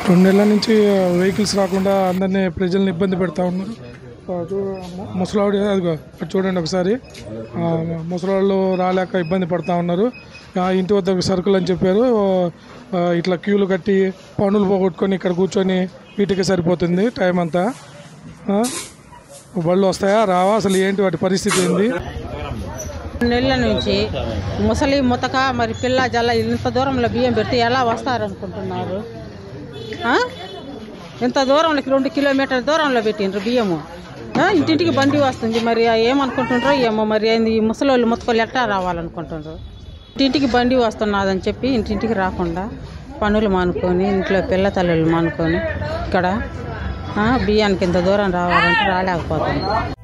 రెండు నెలల నుంచి వెహికల్స్ రాకుండా అందరినీ ప్రజల్ని ఇబ్బంది పెడతా ఉన్నారు ఆ, చూ- ము- ముసలావిడ అదిగో అటు చూడండి ఒకసారి ఆ, ముసలాళ్ళు రాలేక ఇబ్బంది పడతా ఉన్నారు ఆ, ఇంటి వద్దకు సరుకులు అని చెప్పారు ఆ, ఇట్లా క్యూలు కట్టి పనులు పోగొట్టుకొని ఇక్కడ కూర్చొని వీటికి సరిపోతుంది టైం అంతా ఆ, బళ్ళు వస్తాయా రావా అసలు ఏంటి వాటి పరిస్థితి ఏంది నెలల నుంచి ముసలి ముతక మరి పిల్ల జల్ల ఇంత దూరంలో బియ్యం పెడితే ఎలా వస్తారనుకుంటున్నారు ఆ? ఇంత దూరంలో రెండు కిలోమీటర్ల దూరంలో పెట్టిండ్రు బియ్యము ఆ? ఇంటింటికి బండి వస్తుంది మరి ఏమనుకుంటుండ్రో ఏమో మరి ఏంది ఈ ముసలోళ్ళు ముతకలు ఎట్టా రావాలనుకుంటుండ్రు ఇంటింటికి బండి వస్తున్నదని చెప్పి ఇంటింటికి రాకుండా పనులు మానుకొని ఇంట్లో పిల్ల తల్లులు మానుకొని ఇక్కడ ఆ, బియ్యానికి ఇంత దూరం రావాలంటే రాలేకపోతుంది